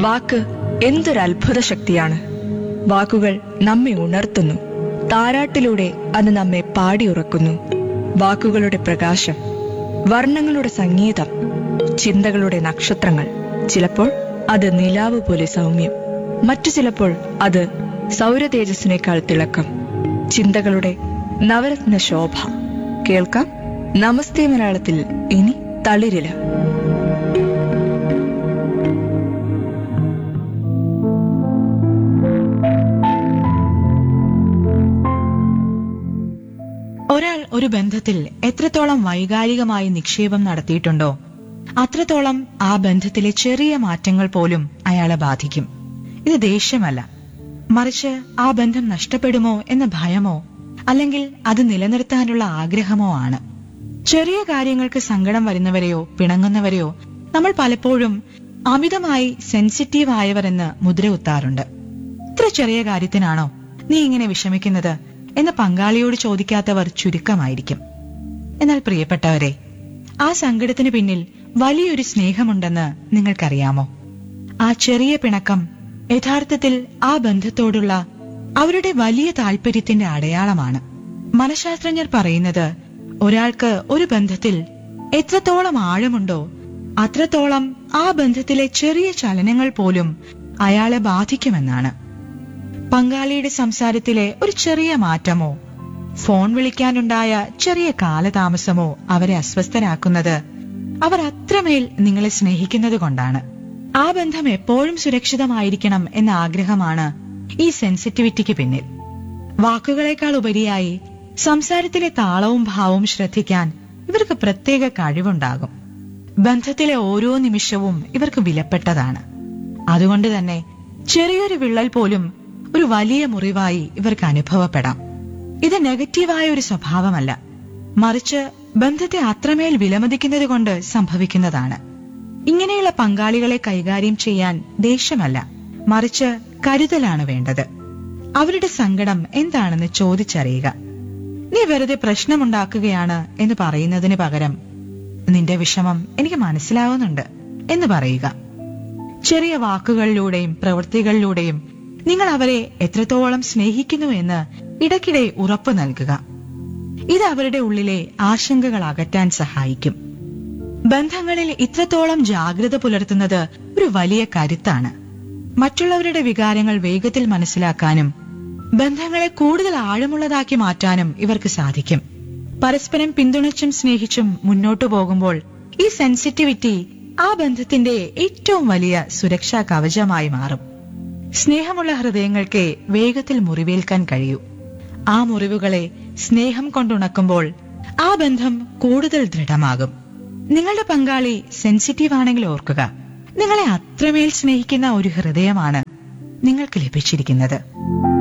വാക്ക് എന്തൊരു അത്ഭുത ശക്തിയാണ് വാക്കുകൾ നമ്മെ ഉണർത്തുന്നു താരാട്ടിലൂടെ അത് നമ്മെ പാടിയുറക്കുന്നു വാക്കുകളുടെ പ്രകാശം വർണ്ണങ്ങളുടെ സംഗീതം ചിന്തകളുടെ നക്ഷത്രങ്ങൾ ചിലപ്പോൾ അത് നിലാവ് പോലെ സൗമ്യം മറ്റു ചിലപ്പോൾ അത് സൗരതേജസ്സിനേക്കാൾ തിളക്കം ചിന്തകളുടെ നവരത്ന ശോഭ കേൾക്കാം നമസ്തേ മലയാളത്തിൽ ഇനി തളിരില ഒരാൾ ഒരു ബന്ധത്തിൽ എത്രത്തോളം വൈകാരികമായി നിക്ഷേപം നടത്തിയിട്ടുണ്ടോ അത്രത്തോളം ആ ബന്ധത്തിലെ ചെറിയ മാറ്റങ്ങൾ പോലും അയാളെ ബാധിക്കും ഇത് ദേഷ്യമല്ല മറിച്ച് ആ ബന്ധം നഷ്ടപ്പെടുമോ എന്ന ഭയമോ അല്ലെങ്കിൽ അത് നിലനിർത്താനുള്ള ആഗ്രഹമോ ആണ് ചെറിയ കാര്യങ്ങൾക്ക് സങ്കടം വരുന്നവരെയോ പിണങ്ങുന്നവരെയോ നമ്മൾ പലപ്പോഴും അമിതമായി സെൻസിറ്റീവ് ആയവർ എന്ന് മുദ്ര കുത്താറുണ്ട് ഇത്ര ചെറിയ കാര്യത്തിനാണോ നീ ഇങ്ങനെ വിഷമിക്കുന്നത് എന്ന് പങ്കാളിയോട് ചോദിക്കാത്തവർ ചുരുക്കമായിരിക്കും എന്നാൽ പ്രിയപ്പെട്ടവരെ ആ സങ്കടത്തിന് പിന്നിൽ വലിയൊരു സ്നേഹമുണ്ടെന്ന് നിങ്ങൾക്കറിയാമോ ആ ചെറിയ പിണക്കം യഥാർത്ഥത്തിൽ ആ ബന്ധത്തോടുള്ള അവരുടെ വലിയ താല്പര്യത്തിന്റെ അടയാളമാണ് മനഃശാസ്ത്രജ്ഞർ പറയുന്നത് ഒരാൾക്ക് ഒരു ബന്ധത്തിൽ എത്രത്തോളം ആഴമുണ്ടോ അത്രത്തോളം ആ ബന്ധത്തിലെ ചെറിയ ചലനങ്ങൾ പോലും അയാളെ ബാധിക്കുമെന്നാണ് പങ്കാളിയുടെ സംസാരത്തിലെ ഒരു ചെറിയ മാറ്റമോ ഫോൺ വിളിക്കാനുണ്ടായ ചെറിയ കാലതാമസമോ അവരെ അസ്വസ്ഥരാക്കുന്നത് അവർ അത്രമേൽ നിങ്ങളെ സ്നേഹിക്കുന്നത് കൊണ്ടാണ് ആ ബന്ധം എപ്പോഴും സുരക്ഷിതമായിരിക്കണം എന്ന ആഗ്രഹമാണ് ഈ സെൻസിറ്റിവിറ്റിക്ക് പിന്നിൽ വാക്കുകളെക്കാൾ ഉപരിയായി സംസാരത്തിലെ താളവും ഭാവവും ശ്രദ്ധിക്കാൻ ഇവർക്ക് പ്രത്യേക കഴിവുണ്ടാകും ബന്ധത്തിലെ ഓരോ നിമിഷവും ഇവർക്ക് വിലപ്പെട്ടതാണ് അതുകൊണ്ട് തന്നെ ചെറിയൊരു വിള്ളൽ പോലും ഒരു വലിയ മുറിവായി ഇവർക്ക് അനുഭവപ്പെടാം ഇത് നെഗറ്റീവായ ഒരു സ്വഭാവമല്ല മറിച്ച് ബന്ധത്തെ അത്രമേൽ വിലമതിക്കുന്നത് കൊണ്ട് സംഭവിക്കുന്നതാണ് ഇങ്ങനെയുള്ള പങ്കാളികളെ കൈകാര്യം ചെയ്യാൻ ദേഷ്യമല്ല മറിച്ച് കരുതലാണ് വേണ്ടത് അവരുടെ സങ്കടം എന്താണെന്ന് ചോദിച്ചറിയുക നീ വെറുതെ പ്രശ്നമുണ്ടാക്കുകയാണ് എന്ന് പറയുന്നതിന് പകരം നിന്റെ വിഷമം എനിക്ക് മനസ്സിലാവുന്നുണ്ട് എന്ന് പറയുക ചെറിയ വാക്കുകളിലൂടെയും പ്രവൃത്തികളിലൂടെയും നിങ്ങൾ അവരെ എത്രത്തോളം സ്നേഹിക്കുന്നു എന്ന് ഇടയ്ക്കിടെ ഉറപ്പു നൽകുക ഇത് അവരുടെ ഉള്ളിലെ ആശങ്കകൾ അകറ്റാൻ സഹായിക്കും ബന്ധങ്ങളിൽ ഇത്രത്തോളം ജാഗ്രത പുലർത്തുന്നത് ഒരു വലിയ കരുത്താണ് മറ്റുള്ളവരുടെ വികാരങ്ങൾ വേഗത്തിൽ മനസ്സിലാക്കാനും ബന്ധങ്ങളെ കൂടുതൽ ആഴമുള്ളതാക്കി മാറ്റാനും ഇവർക്ക് സാധിക്കും പരസ്പരം പിന്തുണച്ചും സ്നേഹിച്ചും മുന്നോട്ടു പോകുമ്പോൾ ഈ സെൻസിറ്റിവിറ്റി ആ ബന്ധത്തിന്റെ ഏറ്റവും വലിയ സുരക്ഷാ കവചമായി മാറും സ്നേഹമുള്ള ഹൃദയങ്ങൾക്ക് വേഗത്തിൽ മുറിവേൽക്കാൻ കഴിയൂ ആ മുറിവുകളെ സ്നേഹം കൊണ്ടുണക്കുമ്പോൾ ആ ബന്ധം കൂടുതൽ ദൃഢമാകും നിങ്ങളുടെ പങ്കാളി സെൻസിറ്റീവ് ആണെങ്കിൽ ഓർക്കുക നിങ്ങളെ അത്രമേൽ സ്നേഹിക്കുന്ന ഒരു ഹൃദയമാണ് നിങ്ങൾക്ക് ലഭിച്ചിരിക്കുന്നത്